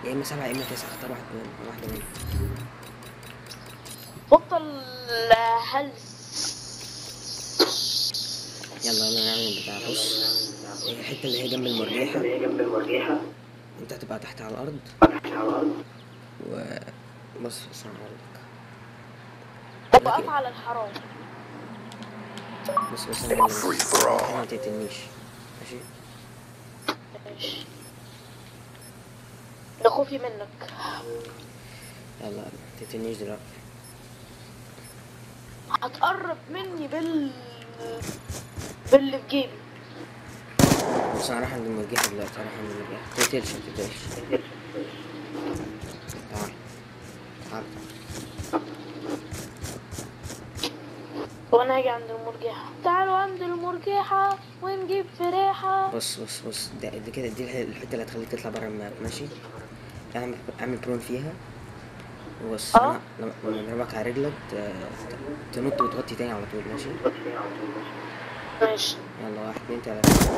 يا اما سبعة يا اما تسعة اختار واحد منهم واحدة منهم بطل هلس يلا يلا نعمل بتاع بص الحتة اللي هي جنب المرجيحة جنب المرجيحة انت هتبقى تحت على الأرض تحت على الأرض و بص بص انا هقول لك طب اقف على الحرام بص بص انا هقول لك ما تقتلنيش ماشي ماشي ده خوفي منك يلا ما تقتلنيش دلوقتي هتقرب مني بال باللي في جيبي بص انا رايح عند المرجيحة دلوقتي رايح عند المرجيحة ما تقتلش ما تقتلش تعال تعال وانا هاجي عند المرجحة تعالوا عند المرجحة ونجيب فريحة بص بص بص ده دي كده دي الح- الحته اللي هتخليك تطلع بره الماب ماشي اعمل اعمل برون فيها بص اه. انا لما لما اضربك على رجلك ت- ت- تنط وتغطي تاني على طول ماشي ماشي يلا واحد اتنين تلاته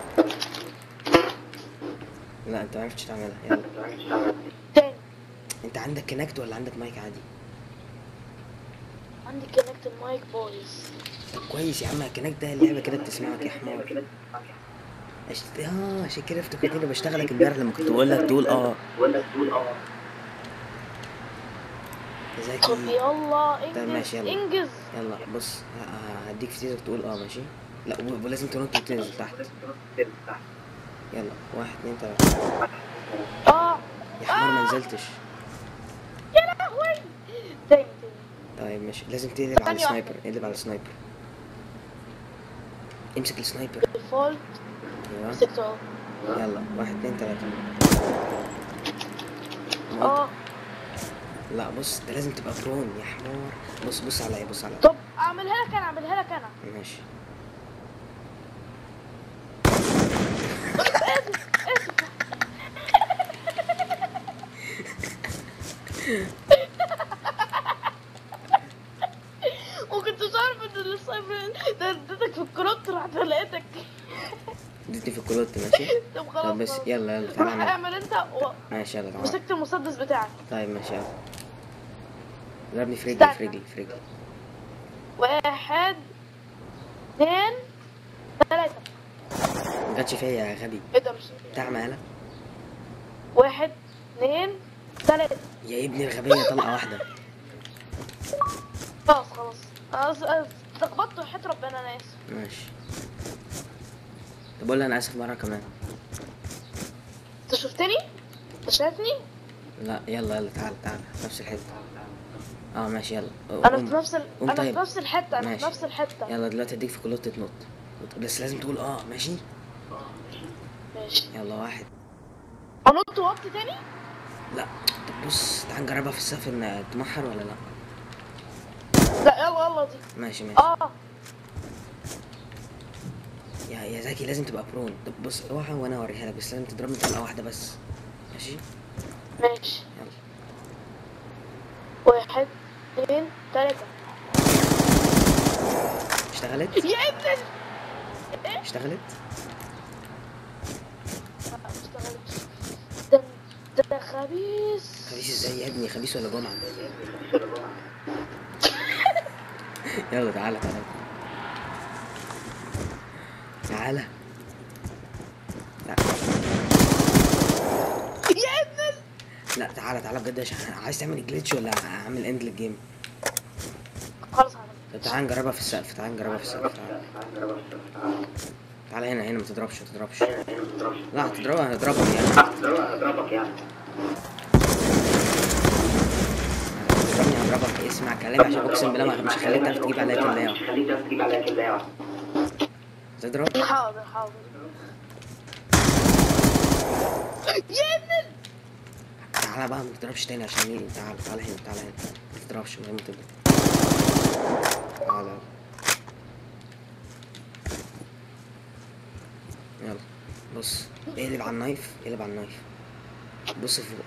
لا انت معرفتش تعملها يلا تاني انت عندك كونكت ولا عندك مايك عادي عندي كونكت المايك بويز طب كويس يا عم الكونكت ده اللعبه كده بتسمعك يا حمار أش- اه عشان كده افتكرتني بشتغلك امبارح لما كنت بقول لك تقول اه ولا تقول اه طب ذكي يلا طيب انجز ماشي، يلا. انجز يلا بص ه- ه- هديك في تيزر تقول اه ماشي لا و- ولازم تنط وتنزل تحت يلا واحد اتنين تلاته اه يا حمار ما آه. نزلتش يا لهوي تاني تاني طيب ماشي لازم تقلب على ثانية واحدة. السنايبر اقلب على السنايبر امسك السنايبر ديفولت ايوه مسكته اهو يلا واحد اتنين تلاته نط. اه لا بص ده لازم تبقى برون يا حمار بص بص عليا بص عليا طب اعملها لك انا اعملها لك انا ماشي وكنت عارف ان السايبر ده اديتك في الكروت رحت لقيتك اديتني في الكلوت ماشي طب خلاص طب بس خلاص. يلا يلا تعالى روح اعمل اعمل انت و- ماشي يلا تعالى مسكت المسدس بتاعك طيب ماشي يلا ضربني في رجلي في استنى. رجلي في رجلي واحد اثنين ثلاثة ما جاتش فيا يا غبي ايه ده مش بتاع مالك واحد اثنين ثلاثة يا ابن الغبية طلقة واحدة خلاص خلاص أنا س- أنا اتلخبطت وحياة ربنا انا اسف ماشي طب قول لي انا اسف مرة كمان انت شفتني؟ انت شايفني؟ لا يلا يلا تعال تعال في نفس الحتة اه ماشي يلا انا قوم. في نفس ال... قوم انا طيب. في نفس الحتة انا في ماشي. نفس الحتة يلا دلوقتي اديك في كلوت تنط بس لازم تقول اه ماشي ماشي يلا واحد انط وطي تاني؟ لا طب بص تعال نجربها في السقف ان تمحر ولا لا لا يلا يلا دي ماشي ماشي اه يا يا زكي لازم تبقى برون طب بص اوعى وانا اوريها لك بس لازم تضربني طلقة واحدة بس ماشي ماشي يلا واحد اثنين ثلاثة اشتغلت يا ابن اشتغلت لا ما اشتغلتش ده ده خبيث خبيث ازاي يا ابني خبيث ولا جمعة يلا تعالى تعالى تعالى لا يا ابن لا تعالى تعالى بجد عشان عايز تعمل جليتش ولا اعمل اند للجيم خلاص على طب تعالى نجربها في السقف تعالى نجربها في السقف تعالى تعالى هنا هنا ما تضربش ما تضربش لا هتضربها هتضربك يعني اضربك يعني تضربني هضربك اسمع كلامي عشان اقسم بالله ما- مش هخليك تعرف تجيب عليا كلاوة مش خليك تعرف تجيب عليا كلاوة تضرب حاضر حاضر يا ابن تعالى بقى ما تضربش تاني عشان ايه تعالى تعالى هنا تعالى هنا ما تضربش من غير ما تضرب تعالى يلا بص اقلب على النايف اقلب على النايف بص فوق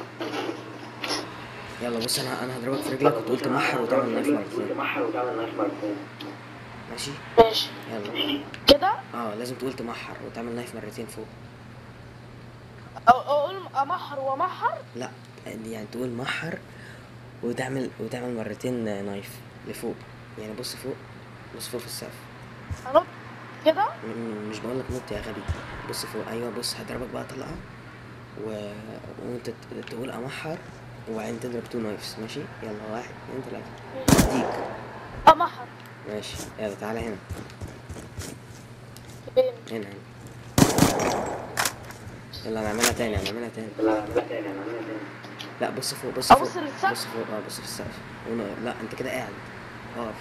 يلا بص انا انا هضربك في رجلك وتقول تمحر وتعمل نايف مرتين تمحر وتعمل نايف مرتين ماشي ماشي يلا كده اه لازم تقول تمحر وتعمل نايف مرتين فوق أو أقول أمحر ومحر لا يعني تقول محر وتعمل وتعمل مرتين نايف لفوق يعني بص فوق بص فوق في السقف أنط كده م- مش بقول لك نط يا غبي بص فوق ايوه بص هضربك بقى طلقه و... وانت ت- تقول امحر وبعدين تضرب تو نايفز ماشي يلا واحد اتنين تلاته اديك أمحر ماشي يلا تعالى هنا فين هنا هنا يلا نعملها تاني هنعملها تاني لا لا تاني انا عاملها تاني لا بص فوق بص فوق أبص للسقف؟ بص فوق اه بص في السقف ون- لا انت كده قاعد اقف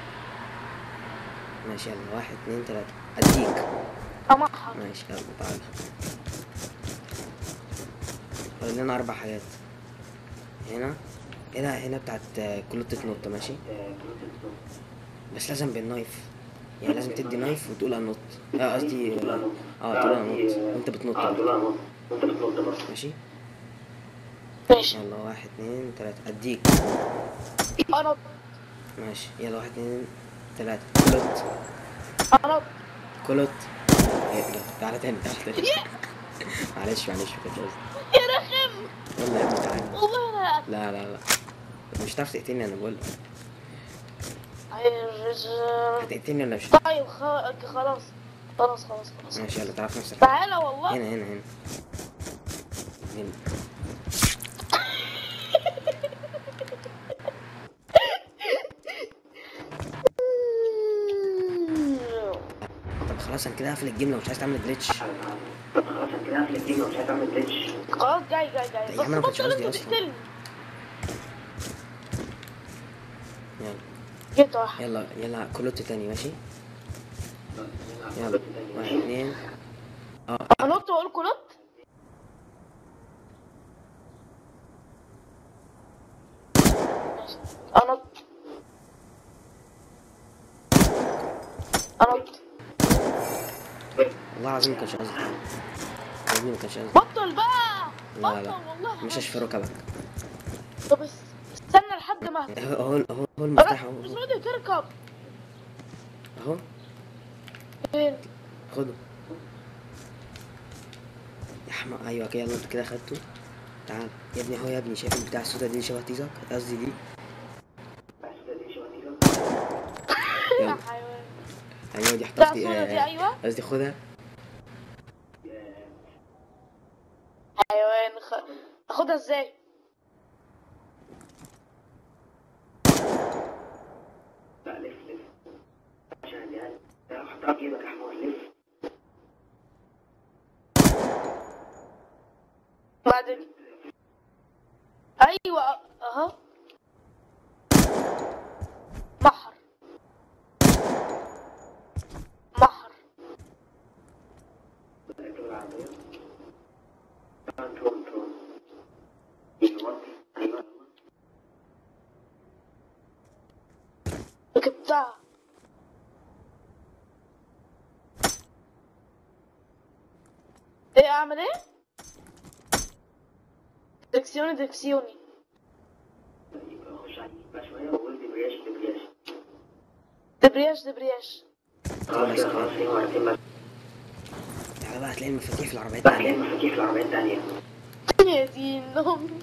ماشي يلا واحد اتنين تلاته اديك أمحر ماشي يلا تعالى فاضل لنا اربع حاجات هنا هنا هنا بتاعت آه، كلوتة نط ماشي بس لازم بالنايف يعني لازم تدي نايف وتقول انط اه قصدي اه آه، تقول انط وانت بتنط اه بقى. تقول انط وانت بتنط برضه ماشي ماشي يلا واحد اتنين تلاتة اديك أنط ماشي يلا واحد اتنين تلاتة كلوت أنط كلوت إيه ده؟ تعالى تاني تعالى تاني معلش معلش ما كانش قصدي يا رخم يلا يا ابني تعالى والله أنا لا لا لا مش هتعرف تقتلني انا بقول عايز هتقتلني ولا مش طيب خ- خلاص خلاص خلاص خلاص ماشي يلا تعرف نفسك تعالى والله هنا هنا هنا هنا طب خلاص انا كده هقفل الجيم لو مش عايز تعمل جليتش طب خلاص انا كده هقفل الجيم ومش عايز اعمل جليتش خلاص جاي جاي جاي يا عم أنا ما بس كنتش بطل قصدي انت أصلاً. تقتلني يلا جيت واحد يلا يلا كلوت تاني ماشي يلا واحد اتنين اه انط واقول كنط ماشي. انط انط والله العظيم ما كانش قصدي والله ما كانش قصدي بطل بقى لا بطل لا والله مش هشفي ركبك طب بس استنى لحد ما اهو اهو اهو هو المفتاح اهو مش اهو. راضي تركب اهو فين خده يا حما ايوه كده يلا انت كده خدته تعال يا ابني اهو يا ابني شايف البتاع السودا دي شبه تيزك قصدي دي بس ده دي شو دي يا يلا حيوان ايوه دي بتاع حطها السودا دي ايوه قصدي خدها حيوان خ... اخدها ازاي لا لف لف عشان يعني لا، حطها في جيبك يا حمار لف بعدين ايوه اهو محر محر ركب العربية ترون ترون ترون ايوه ايوه ركبتها ايه اعمل ايه دكسيوني دكسيوني يبقى خش عليه بقى شوية وقول دبرياش دبرياش دبرياش دبرياش خلاص كده خلاص هي مرتين بس تعالى بقى هتلاقي المفاتيح في العربية بقى هي التانية المفاتيح في العربية التانية يا دين أمي.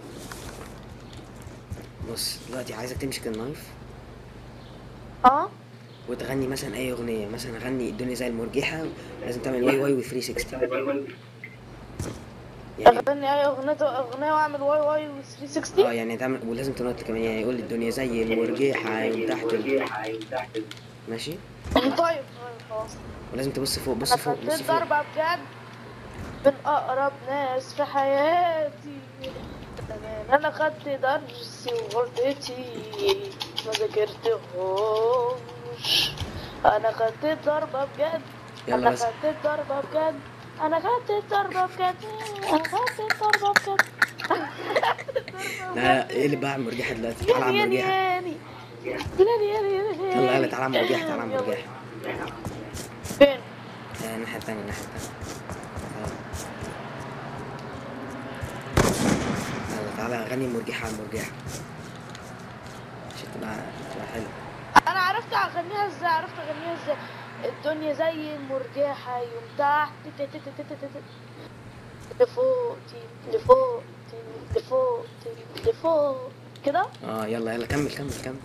بص دلوقتي عايزك تمسك النايف اه وتغني مثلا اي اغنية مثلا غني الدنيا زي المرجحة لازم تعمل واي واي و 360 يعني اغني اي اغنية اغنية واعمل واي واي و اه 360 يعني تعمل ولازم تنط كمان يعني يقول الدنيا زي المرجحة يوم تحت ال- ماشي طيب طيب خلاص ولازم تبص فوق بص انا فوق بص خدت فوق ضربة بجد من اقرب ناس في حياتي انا خدت درسي وغلطتي ما ذاكرتهوش انا خدت ضربة بجد يلا انا بس خدت ضربة بجد انا خدت ضربة بجد انا خدت ضربة بجد لا لا اقلب بقى على المرجحة دلوقتي تعالى على ياني المرجحة ياني ياني ياني ياني يلا يلا تعالى على المرجحة تعالى على يلا. المرجحة فين آه، الناحية التانية الناحية التانية آه. يلا تعالى غني المرجحة على المرجحة عشان تبقى تبقى حلو انا عرفت اغنيها ازاي عرفت اغنيها ازاي الدنيا زي المرجحة يوم تحت تت- تت- تت- تت- تت. لفوق تيم لفوق تيم لفوق تيم لفوق كده اه يلا يلا كمل كمل كمل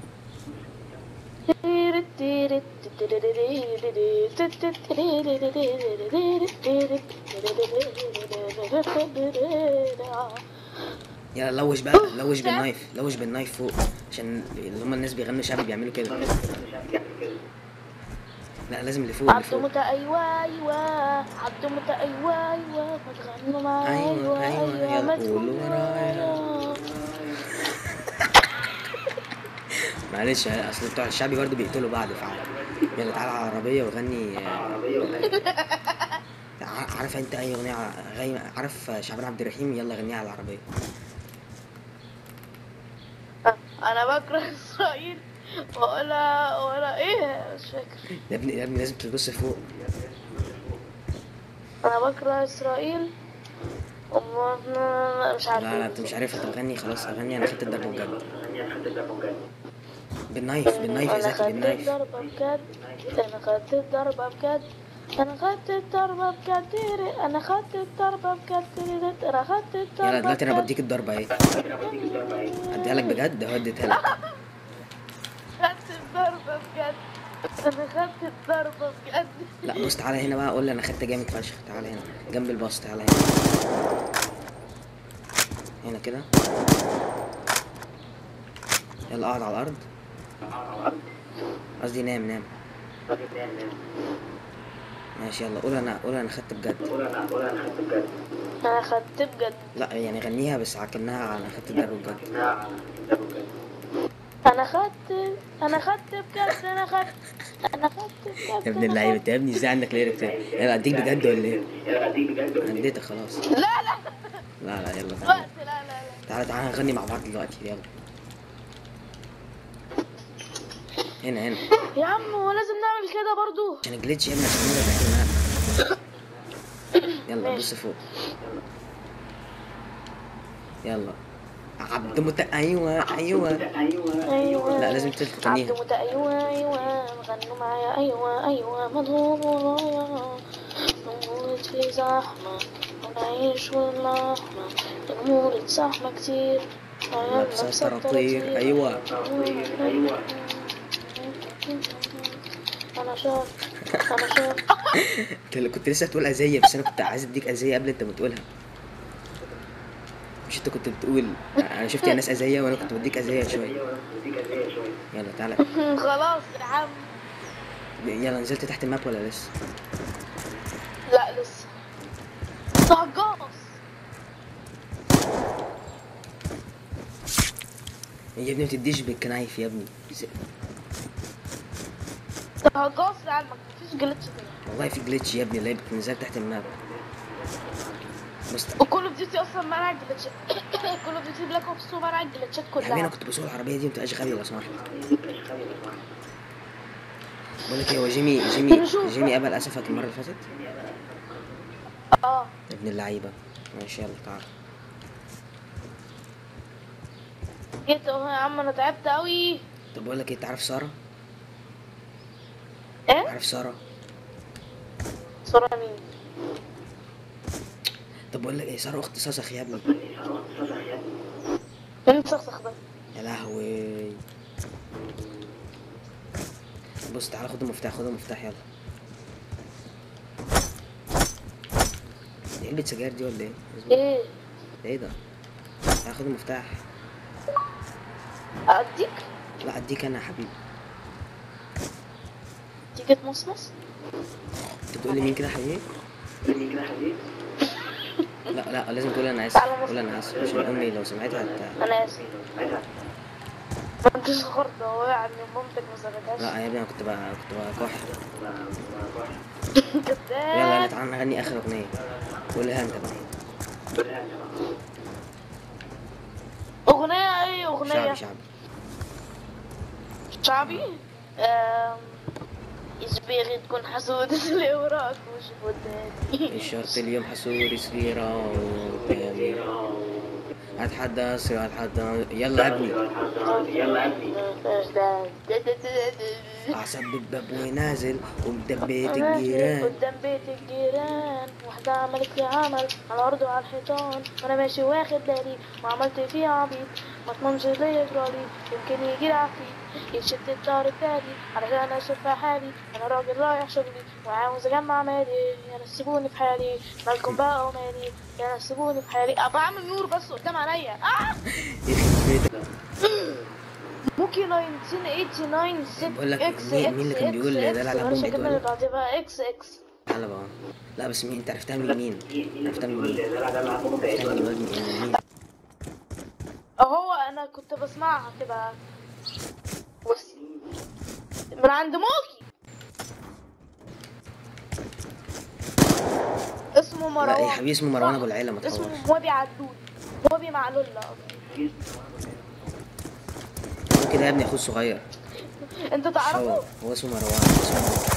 يلا لوش بقى لوش بالنايف لوش بالنايف فوق عشان اللي هم الناس بيغنوا شعبي بيعملوا كده لا لازم اللي فوق اللي فوق عدمت ايوه ايوه عدمت ايوه ايوه ما تغنوا معايا أيوة، ايوه أيوة، ايوه يلا ما قولوا تقولوا ورايا. معلش اصل بتوع الشعبي برضه بيقتلوا بعض فعلا يلا تعالى على العربية وغني آه، ع- عارف انت اي اغنية ع- غي... عارف شعبان عبد الرحيم يلا غنيها على العربية انا بكره اسرائيل ولا ولا ايه مش فاكر يا ابني يا ابني لازم تبص فوق انا بكره اسرائيل وما مش عارفه لا لا انت مش عارفها طب غني خلاص غني انا خدت الضربة بجد أنا خدت الضربة بجد بالنايف بالنايف يا انا زكي خدت بالنايف الضربة بجد انا خدت الضربة بجد انا خدت الضربة بجد انا خدت الضربة بجد انا خدت الضربة يلا دلوقتي انا بجد. بديك الضربة اهي اديها لك بجد اهو اديتها لك خدت الضربة بجد انا خدت الضربة بجد لا بص تعالى هنا بقى قول لي انا خدت جامد فشخ تعالى هنا جنب الباص تعالى هنا هنا كده يلا اقعد على الارض قصدي نام نام ماشي يلا قول انا قول انا خدت بجد قول أنا قول أنا خدت بجد انا خدت بجد لا يعني غنيها بس عكناها انا خدت الضربة بجد لا أنا خدت الضربة بجد انا خدت انا خدت بجد انا خدت انا خدت بجد يا ابن أنا اللعيبه خدت- انت يا ابني ازاي عندك ليرك يلا اديك بجد ولا ايه؟ يلا أديك بجد انا اديتك خلاص لا لا لا لا يلا تعالى وقت لا لا لا تعالى تعالى نغني مع بعض دلوقتي يلا هنا هنا يا عم هو لازم نعمل كده برضو عشان الجليتش يا ابني عشان نقدر نحل يلا بص فوق يلا عبد مت ايوه ايوه أيوه ايوه لا لازم تلت تانيها عبد مت ايوه ايوه غنوا معايا ايوه ايوه مضروب ورايا نموت في زحمة ونعيش واللحمة نموت زحمة كتير لابسه طراطير ايوه أيوه انا شاف انا شاف انت اللي كنت لسه هتقول اذيه بس انا كنت عايز اديك اذيه قبل انت ما تقولها مش انت كنت بتقول انا شفت يا ناس اذيه وانا كنت بديك اذيه شويه أيوه أديك أدية شوية يلا تعالى خلاص يا عم يلا نزلت تحت الماب ولا لسه لا لسه هجاص يا ابني ما تديش بالكنايف يا ابني ز- هجاص يا عم مفيش جلتش كده والله في جليتش يا ابني اللي هي بتنزل تحت الماب بص وكل اوف ديوتي اصلا منع الجلتشات كل اوف ديوتي بلاك اوبس منع الجلتشات يا حبيبي انا كلها كنت بسوق العربيه دي ما تبقاش غبي لو سمحت بقول لك ايه هو جيمي جيمي نشوف جيمي قبل اسفك المره اللي فاتت اه يا ابن اللعيبه ماشي يلا تعال جيت اهو يا عم انا تعبت قوي طب بقول لك ايه تعرف ساره ايه عارف ساره صورة مين طب بقول لك ايه ساره اخت صاصخ يا ابني مين سخسخ ده يا لهوي بص تعالى خد المفتاح خد المفتاح يلا دي علبة سجاير دي ولا ايه؟ ايه ده ايه ده؟ تعالى خد المفتاح اديك لا اديك انا يا حبيبي تيجي تمصمص انت بتقول لي مين كده يا حبيبي؟ مين كده حبيبي لا لا لازم تقول انا اسف تعالى مصر. قول انا اسف عشان امي لو سمعتها هت... انا اسف ما انتش غرضة هو يعني مامتك ما سابتهاش لا يا ابني انا كنت بقى كنت بكح يلا كداب يلا تعالى نغني اخر اغنيه قولها انت بقى اغنية ايه اغنية شعبي شعبي شعبي آم، إجباري تكون حسود اللي وراك مش قدامي الشرط اليوم حسوري صغيرة قدامي هتحدى اسرع هتحدى يلا يا ابني يلا يا ابني اعصب الباب ونازل قدام بيت نازل الجيران قدام بيت الجيران واحدة عملت لي عمل على الأرض وعلى الحيطان وأنا ماشي واخد بالي وعملت فيه عبيط ما اضمنش ليا يجرالي يمكن يجي العفريت يشد الدار التاني علشان أشوف حالي أنا راجل رايح شغلي وعاوز أجمع مالي يا ناس سيبوني في حالي مالكم بقى ومالي يا ناس سيبوني في حالي أبقى أعمل نور بس قدام عينيا آه يخرب بيتك موكي 1989 6 بقول لك اكس مين- مين اللي كان بيقول ده لا لا بوم مش إيد هجيب ولا؟ اللي بعدها بقى اكس اكس تعالى بقى لا بس مين انت عرفتها من مين عرفتها من مين ده ده معاكم عرفتها من واد من مين اهو انا كنت بسمعها كده بس من عند موكي اسمه لا مروان يا حبيبي اسمه مروان ابو العيله ما اسمه تحورش موبي عدود موبي معلولة هو كده يا ابني اخوه الصغير انت هو تعرفه؟ هو اسمه مروان اسمه مروان.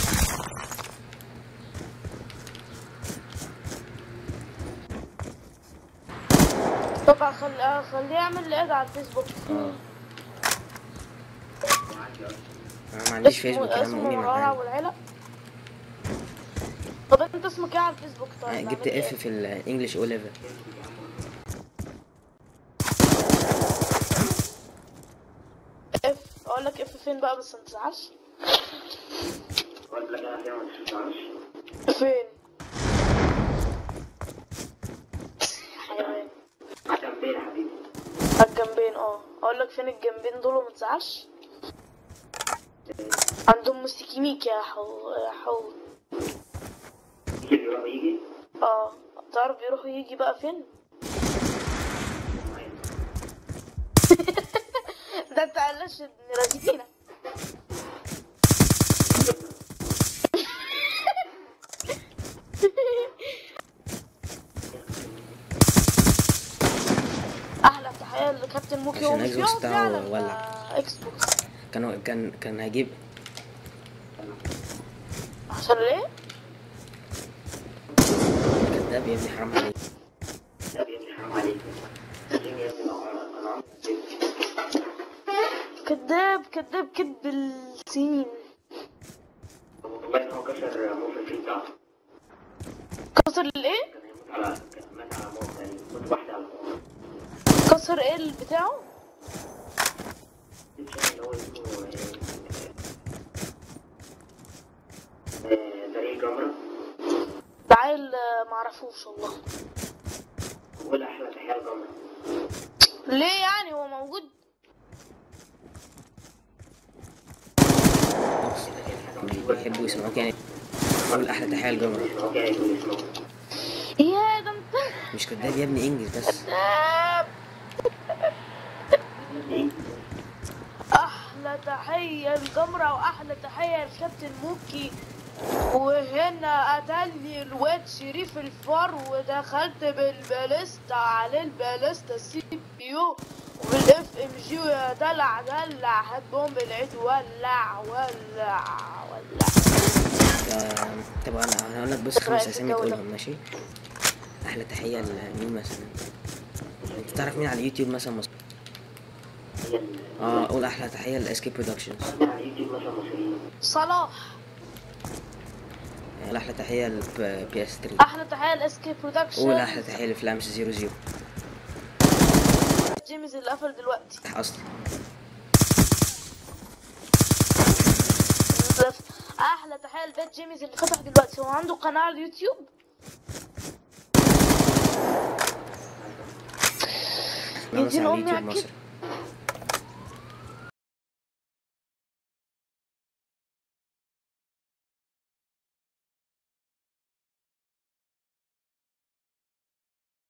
طب اخليه اخليه يعمل لي اد على الفيسبوك اه انا ما عنديش فيسبوك يا عم اسمه امي مروان معايا ابو العيلة طب انت اسمك ايه على الفيسبوك طيب؟ آه، جبت أعمل إيه؟ اف في الانجليش او ليفل اف اقول لك اف فين بقى بس ما تزعلش قلت لك انا فيها ما تسمعش فين حيوان جنبين يا حبيبي على الجنبين اه اقول لك فين الجنبين دول وما تزعلش عندهم مستكيميك يا حو يا حو يجي بيروح يجي اه تعرف بيروحوا يجي بقى فين ده انت قلش ابن رزينة احلى تحيه لكابتن موكي عشان هو مش الإكس بوكس بيقعد بتاعه يعلن ولع. آه، اكس بوكس كان كان كان هجيب عشان ليه؟ كداب يا ابني حرام عليك لا يا ابني حرام عليك عايزين يا ابني لو انا انا عملت كذاب كذاب كذب السنين والله ان هو كسر موف الفيل بتاعته كسر الايه؟ كان هيموت على كان مات على موت يعني موت واحدة على موت كسر ايه اللي بتاعه؟ الشيء اللي هو اسمه آه، آه، فريق جمرة ده عيل آه، معرفوش والله ولا احلى تحية لجمرة ليه يعني هو موجود؟ مش بيحبوا يسمعوك يعني قول احلى تحيه لجمرة هو جاي يقول اسمه يا ده انت مش كداب يا ابني انجز بس كذاب احلى تحية لجمرة واحلى تحية لكابتن موكي وهنا قتلني الواد شريف الفار ودخلت بالباليستا على الباليستا سي بي يو والاف ام جي يا دلع دلع هات بومب العيد ولع ولع ولع آه، طب انا انا هقول لك بس خمس اسامي تقولهم ماشي احلى تحيه لمين مثلا انت تعرف مين على اليوتيوب مثلا مصر اه قول احلى تحيه لاسكيب برودكشنز على اليوتيوب مثلا مصريين صلاح قول احلى تحيه لبي اس 3 احلى تحية لاسكي برودكشن قول احلى تحيه لفلامس 00 جيميز اللي قفل دلوقتي اصلا احلى تحيه لبيت جيميز اللي فتح دلوقتي هو عنده قناه على اليوتيوب لا مثلا يدين على امي اليوتيوب اكيد مصر